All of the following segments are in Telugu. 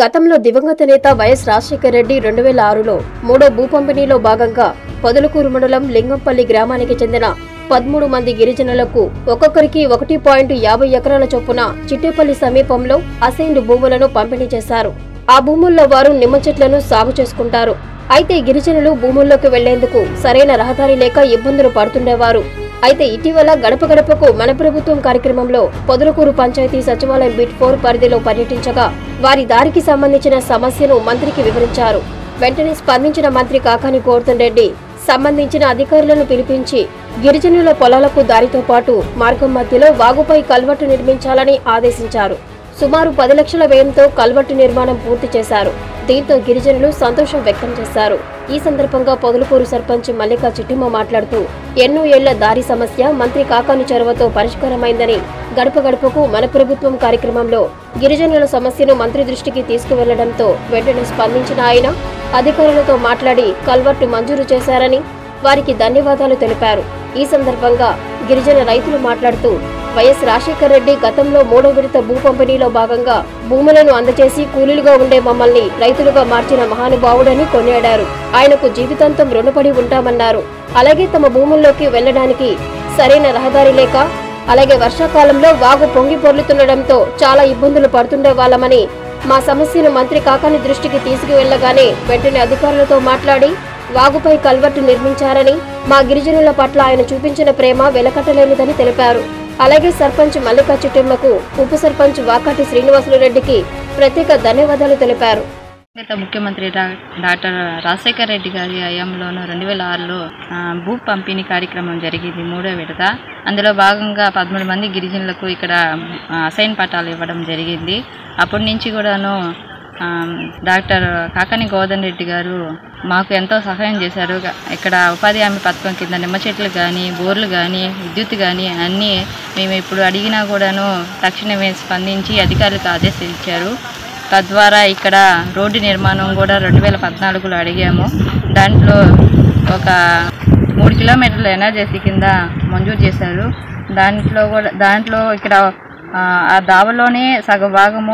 గతంలో దివంగత నేత వైఎస్ రాజశేఖర రెడ్డి రెండు వేల ఆరులో మూడో భూ పంపిణీలో భాగంగా పొదలకూరు మండలం లింగంపల్లి గ్రామానికి చెందిన పదమూడు మంది గిరిజనులకు ఒక్కొక్కరికి ఒకటి పాయింట్ యాభై ఎకరాల చొప్పున చిట్టేపల్లి సమీపంలో అసైన్డ్ భూములను పంపిణీ చేశారు ఆ భూముల్లో వారు నిమ్మ చెట్లను సాగు చేసుకుంటారు అయితే గిరిజనులు భూముల్లోకి వెళ్లేందుకు సరైన రహదారి లేక ఇబ్బందులు పడుతుండేవారు అయితే ఇటీవల గడప గడపకు మన ప్రభుత్వం కార్యక్రమంలో పొదలకూరు పంచాయతీ సచివాలయం బిట్ ఫోర్ పరిధిలో పర్యటించగా వారి దారికి సంబంధించిన సమస్యను మంత్రికి వివరించారు వెంటనే స్పందించిన మంత్రి కాకాని గోవర్ధన్ రెడ్డి సంబంధించిన అధికారులను పిలిపించి గిరిజనుల పొలాలకు దారితో పాటు మార్గం మధ్యలో వాగుపై కల్వట్టు నిర్మించాలని ఆదేశించారు సుమారు పది లక్షల వ్యయంతో కల్వట్టు నిర్మాణం పూర్తి చేశారు దీంతో గిరిజనులు సంతోషం వ్యక్తం చేశారు ఈ సందర్భంగా పొదలకూరు సర్పంచ్ మల్లికా చిట్టిమ్మ మాట్లాడుతూ ఎన్నో ఏళ్ల దారి సమస్య మంత్రి కాకాని చొరవతో పరిష్కారమైందని గడప గడపకు మన ప్రభుత్వం కార్యక్రమంలో గిరిజనుల సమస్యను మంత్రి దృష్టికి తీసుకువెళ్లడంతో వెంటనే స్పందించిన ఆయన అధికారులతో మాట్లాడి కల్వర్టు మంజూరు చేశారని వారికి ధన్యవాదాలు తెలిపారు ఈ సందర్భంగా గిరిజన రైతులు మాట్లాడుతూ వైఎస్ రాజశేఖర రెడ్డి గతంలో మూడో విడత భూ పంపిణీలో భాగంగా భూములను అందజేసి కూలీలుగా ఉండే మమ్మల్ని రైతులుగా మార్చిన మహానుభావుడని కొనియాడారు ఆయనకు జీవితాంతం రుణపడి ఉంటామన్నారు అలాగే తమ భూముల్లోకి వెళ్లడానికి సరైన రహదారి లేక అలాగే వర్షాకాలంలో వాగు పొంగి పొర్లుతుండటంతో చాలా ఇబ్బందులు పడుతుండే వాళ్ళమని మా సమస్యను మంత్రి కాకాని దృష్టికి తీసుకువెళ్లగానే వెంటనే అధికారులతో మాట్లాడి వాగుపై కల్వర్టు నిర్మించారని మా గిరిజనుల పట్ల ఆయన చూపించిన ప్రేమ వెలకట్టలేనిదని తెలిపారు అలాగే సర్పంచ్ మల్లికా చిట్టెమ్మకు ఉప సర్పంచ్ వాకాటి శ్రీనివాసులు రెడ్డికి ప్రత్యేక ధన్యవాదాలు తెలిపారు గత ముఖ్యమంత్రి డా- డాక్టర్ రాజశేఖర రెడ్డి గారి హయాంలోను రెండు వేల ఆరులో ఆ, భూ పంపిణీ కార్యక్రమం జరిగింది మూడో విడత అందులో భాగంగా పదమూడు మంది గిరిజనులకు ఇక్కడ ఆ, అసైన్ పట్టాలు ఇవ్వడం జరిగింది అప్పటి నుంచి కూడాను ఆ, డాక్టర్ కాకని గోవర్ధన్ రెడ్డి గారు మాకు ఎంతో సహాయం చేశారు గ- ఇక్కడ ఉపాధి హామీ పథకం కింద నిమ్మ చెట్లు కానీ బోర్లు కానీ విద్యుత్ కానీ అన్నీ మేము ఇప్పుడు అడిగినా కూడాను తక్షణమే స్పందించి అధికారులకు ఆదేశించారు తద్వారా ఇక్కడ రోడ్డు నిర్మాణం కూడా రెండు వేల పద్నాలుగులో అడిగాము దాంట్లో ఒక మూడు కిలోమీటర్ల ఎనర్జెసీ కింద మంజూరు చేశారు దాంట్లో కూడా దాంట్లో ఇక్కడ ఆ, ఆ దావలోనే సగ భాగము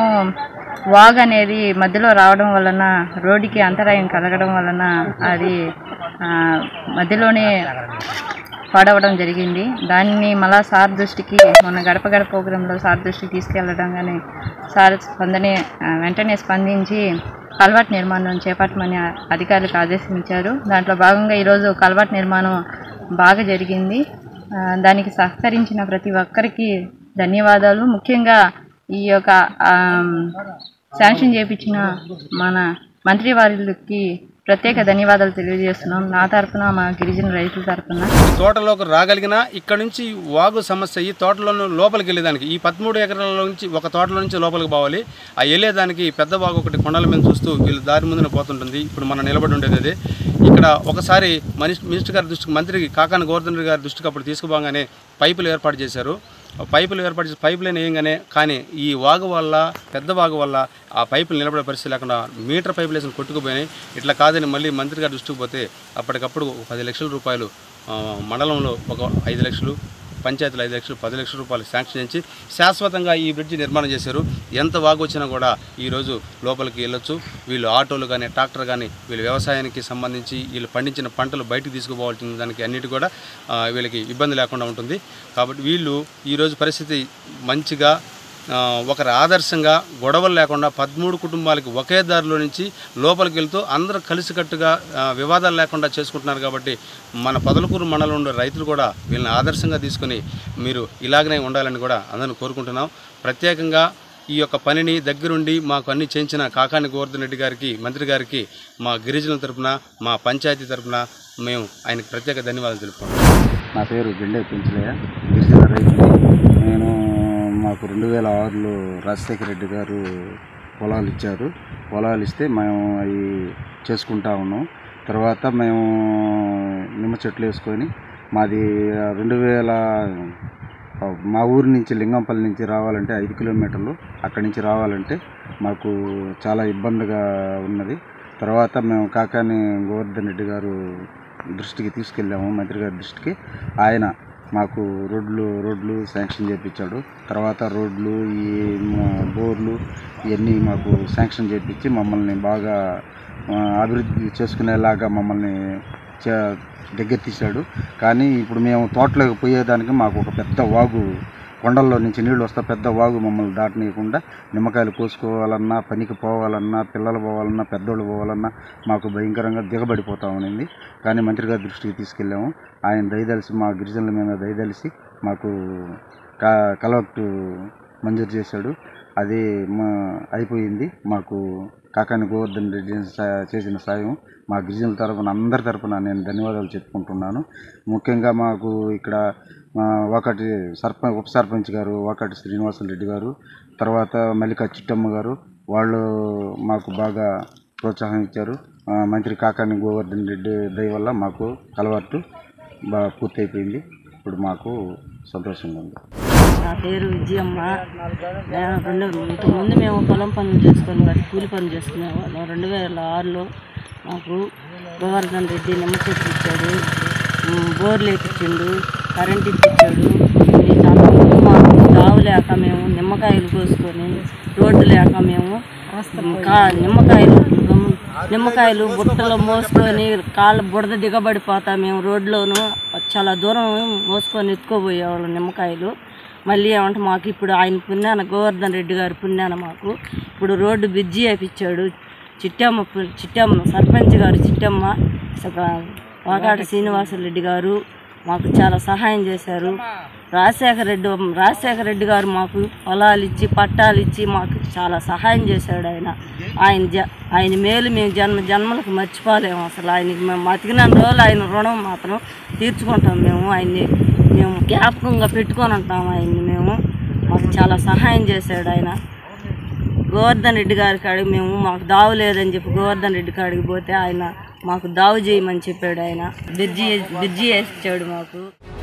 వాగ్ అనేది మధ్యలో రావడం వలన రోడ్డుకి అంతరాయం కలగడం వలన అది ఆ, మధ్యలోనే పాడవడం జరిగింది దాన్ని మళ్ళా సార్ దృష్టికి మొన్న గడప గడప ప్రోగ్రాంలో సార్ దృష్టికి తీసుకెళ్లడం కానీ సార్ స్పందనే ఆ, వెంటనే స్పందించి కల్వర్ట్ నిర్మాణం చేపట్టమని ఆ- అధికారులకు ఆదేశించారు దాంట్లో భాగంగా ఈరోజు కల్వర్ట్ నిర్మాణం బాగా జరిగింది ఆ, దానికి సహకరించిన ప్రతి ఒక్కరికి ధన్యవాదాలు ముఖ్యంగా ఈ యొక్క ఆ, శాంక్షన్ చేయించిన మన మంత్రి వారికి ప్రత్యేక ధన్యవాదాలు తెలియజేస్తున్నాం నా తరపున మా గిరిజన రైతుల తరపున తోటలోకి రాగలిగినా ఇక్కడ నుంచి వాగు సమస్య ఈ తోటలో లోపలికి వెళ్ళేదానికి ఈ పదమూడు ఎకరాల నుంచి ఒక తోటలో నుంచి లోపలికి పోవాలి ఆ వెళ్ళేదానికి పెద్ద వాగు ఒకటి కొండల మీద చూస్తూ వీళ్ళు దారి ముందున పోతుంటుంది ఇప్పుడు మనం నిలబడి ఉండేది అదే ఇక్కడ ఒకసారి మినిస్ మినిస్టర్ గారి దృష్టికి మంత్రి కాకాని గోవర్ధన్ రెడ్డి గారి దృష్టికి అప్పుడు తీసుకుపోగానే పైపులు ఏర్పాటు చేశారు ఆ పైపులు ఏర్పాటు చేసి పైపు లైన్ వేయగానే కానీ ఈ వాగు వల్ల పెద్ద వాగు వల్ల ఆ పైపులు నిలబడే పరిస్థితి లేకుండా మీటర్ పైపులు వేసిన కొట్టుకుపోయినాయి ఇట్లా కాదని మళ్ళీ మంత్రి గారి దృష్టికి పోతే అప్పటికప్పుడు ఒక పది లక్షల రూపాయలు ఆ, మండలంలో ఒక ఐదు లక్షలు పంచాయతీలు ఐదు లక్షలు పది లక్షల రూపాయలు శాంక్షన్ చేసి శాశ్వతంగా ఈ బ్రిడ్జి నిర్మాణం చేశారు ఎంత వాగు వచ్చినా కూడా ఈరోజు లోపలికి వెళ్ళొచ్చు వీళ్ళు ఆటోలు కానీ ట్రాక్టర్ కానీ వీళ్ళు వ్యవసాయానికి సంబంధించి వీళ్ళు పండించిన పంటలు బయటికి తీసుకుపోవాల్సిన దానికి అన్నిటి కూడా ఆ, వీళ్ళకి ఇబ్బంది లేకుండా ఉంటుంది కాబట్టి వీళ్ళు ఈరోజు పరిస్థితి మంచిగా ఆ, ఒకరి ఆదర్శంగా గొడవలు లేకుండా పదమూడు కుటుంబాలకి ఒకే దారిలో నుంచి లోపలికి వెళ్తూ అందరూ కలిసికట్టుగా ఆ, వివాదాలు లేకుండా చేసుకుంటున్నారు కాబట్టి మన పొదలకూరు మండలంలో ఉండే రైతులు కూడా వీళ్ళని ఆదర్శంగా తీసుకొని మీరు ఇలాగనే ఉండాలని కూడా అందరిని కోరుకుంటున్నాం ప్రత్యేకంగా ఈ యొక్క పనిని దగ్గరుండి మాకు అన్ని చేయించిన కాకాని గోవర్ధన్ రెడ్డి గారికి మంత్రి గారికి మా గిరిజనుల తరపున మా పంచాయతీ తరపున మేము ఆయనకు ప్రత్యేక ధన్యవాదాలు తెలుపుకుంటాం నా పేరు జెండే పెంచలయ్య గిరిజన రైతుని నేను మాకు రెండు వేల ఆరులో రాజశేఖర రెడ్డి గారు పొలాలు ఇచ్చారు పొలాలు ఇస్తే మేము అవి చేసుకుంటా ఉన్నాం తర్వాత మేము నిమ్మ చెట్లు వేసుకొని మాది రెండు వేల మా ఊరి నుంచి లింగంపల్లి నుంచి రావాలంటే ఐదు కిలోమీటర్లు అక్కడి నుంచి రావాలంటే మాకు చాలా ఇబ్బందిగా ఉన్నది తర్వాత మేము కాకాని గోవర్ధన్ రెడ్డి గారు దృష్టికి తీసుకెళ్ళాము మంత్రి గారి దృష్టికి ఆయన మాకు రోడ్లు రోడ్లు శాంక్షన్ చేయించాడు తర్వాత రోడ్లు ఈ మ- బోర్లు ఇవన్నీ మాకు శాంక్షన్ చేయించి మమ్మల్ని బాగా ఆ, అభివృద్ధి చేసుకునేలాగా మమ్మల్ని చ- దగ్గర తీశాడు కానీ ఇప్పుడు మేము తోటలోకి పోయేదానికి మాకు ఒక పెద్ద వాగు కొండల్లో నుంచి నీళ్ళు వస్తా పెద్ద వాగు మమ్మల్ని దాటనీయకుండా నిమ్మకాయలు కోసుకోవాలన్నా పనికి పోవాలన్నా పిల్లలు పోవాలన్నా పెద్దోళ్ళు పోవాలన్నా మాకు భయంకరంగా దిగబడిపోతా ఉన్నింది కానీ మంత్రి గారి దృష్టికి తీసుకెళ్ళాము ఆయన దయదలిసి మా గిరిజనుల మీద దయదలిసి మాకు కా కలెక్ట్ మంజూరు చేశాడు అది మా అయిపోయింది మాకు కాకాని గోవర్ధన్ రెడ్డి సా- చేసిన సాయం మా గిరిజనుల తరపున అందరి తరపున నేను ధన్యవాదాలు చెప్పుకుంటున్నాను ముఖ్యంగా మాకు ఇక్కడ ఆ, ఒకటి సర్పంచ్ ఉప సర్పంచ్ గారు ఒకటి శ్రీనివాసులు రెడ్డి గారు తర్వాత మల్లికా చిట్టమ్మ గారు వాళ్ళు మాకు బాగా ప్రోత్సాహం ఇచ్చారు ఆ, మంత్రి కాకాని గోవర్ధన్ రెడ్డి దయ వల్ల మాకు కలవాటు బాగా పూర్తయిపోయింది ఇప్పుడు మాకు సంతోషంగా ఉంది నా పేరు విజయమ్మ నేను రెండు ఇంతకుముందు మేము పొలం పనులు చేసుకొని వాటి కూలి పనులు చేసుకునే వాళ్ళం రెండు వేల ఆరులో మాకు గోవర్ధన్ రెడ్డి నిమ్మ చెట్లు ఇచ్చాడు ఉమ్, బోర్లు వేపించిండు కరెంట్ ఇప్పించాడు ఇది చాలా ముందు మాకు దావు లేక మేము నిమ్మకాయలు కోసుకొని రోడ్డు లేక మేము కా నిమ్మకాయలు నిమ్మకాయలు బుట్టలో మోసుకొని కాళ్ళ బుడద దిగబడిపోతా మేము రోడ్లోను చాలా దూరం మోసుకొని ఎత్తుకోబోయేవాళ్ళం నిమ్మకాయలు మళ్ళీ ఏమంటే మాకు ఇప్పుడు ఆయన పుణ్యాన గోవర్ధన్ రెడ్డి గారి పుణ్యాన మాకు ఇప్పుడు రోడ్డు బ్రిడ్జి వేయించాడు చిట్టమ్మ పు- చిట్టమ్మ సర్పంచ్ గారు చిట్టమ్మ సగ- వాకాటి శ్రీనివాసరెడ్డి గారు మాకు చాలా సహాయం చేశారు రాజశేఖర రెడ్డి రాజశేఖర రెడ్డి గారు మాకు పొలాలు ఇచ్చి పట్టాలు ఇచ్చి మాకు చాలా సహాయం చేశాడు ఆయన ఆయన జ ఆయన మేలు మేము జన్మ జన్మలకు మర్చిపోలేము అసలు ఆయనకి మేము బతికిన రోజులు ఆయన రుణం మాత్రం తీర్చుకుంటాం మేము ఆయన్ని మేము జ్ఞాపకంగా పెట్టుకొని ఉంటాం ఆయన్ని మేము మాకు చాలా సహాయం చేశాడు ఆయన గోవర్ధన్ రెడ్డి గారి కాడికి మేము మాకు దావు లేదని చెప్పి గోవర్ధన్ రెడ్డి కాడికి పోతే ఆయన మాకు దావు చేయమని చెప్పాడు ఆయన బ్రిడ్జి బ్రిడ్జి వేసిచ్చాడు మాకు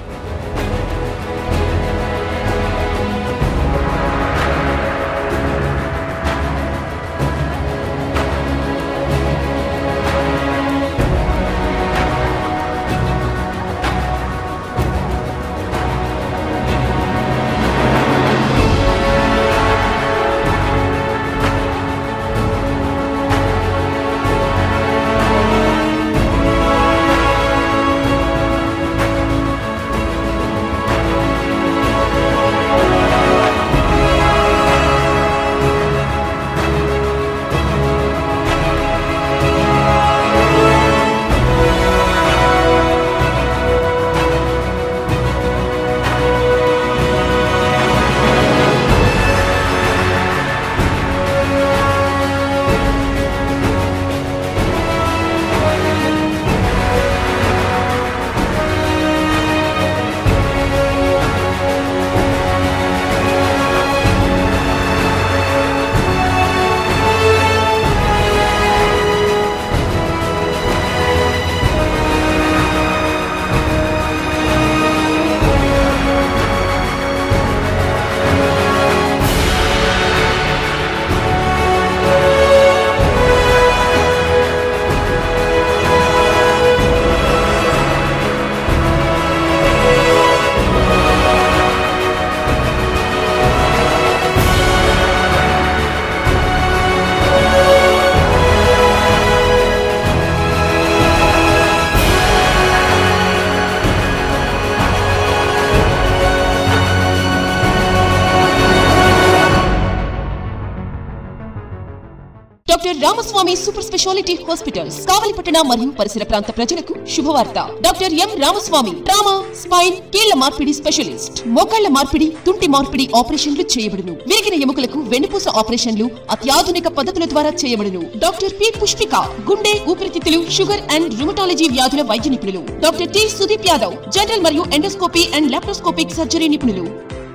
doctor Ramaswamy super speciality hospitals కావలిపట్టణ మరియు పరిసర ప్రాంత ప్రజలకు శుభవార్త doctor M Ramaswamy trauma spine కీళ్ల మార్పిడి స్పెషలిస్ట్ మోకాళ్ల మార్పిడి తుంటి మార్పిడి ఆపరేషన్లు చేయబడును విరిగిన ఎముకలకు వెన్నుపూస ఆపరేషన్లు అత్యాధునిక పద్ధతుల ద్వారా చేయబడును డాక్టర్ పి పుష్పిక గుండె ఊపిరితిత్తులు షుగర్ అండ్ రుమటాలజీ వ్యాధుల వైద్య నిపుణులు doctor T Sudeep Yadav general మరియు ఎండోస్కోపీ అండ్ లాప్రోస్కోపిక్ సర్జరీ నిపుణులు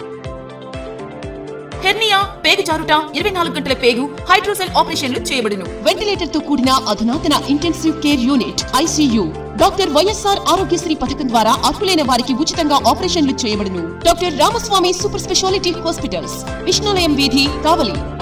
హెర్నియా పేగు జారుట ఇరవై నాలుగు గంటల పేగు హైడ్రోసెల్ ఆపరేషన్లు చేయబడును వెంటిలేటర్ తో కూడిన అధునాతన intensive care unit ICU doctor YSR Aarogyasri పథకం ద్వారా అర్హులైన వారికి ఉచితంగా ఆపరేషన్లు చేయబడును doctor Ramaswamy super speciality hospitals Vishnulayam వీధి కావలి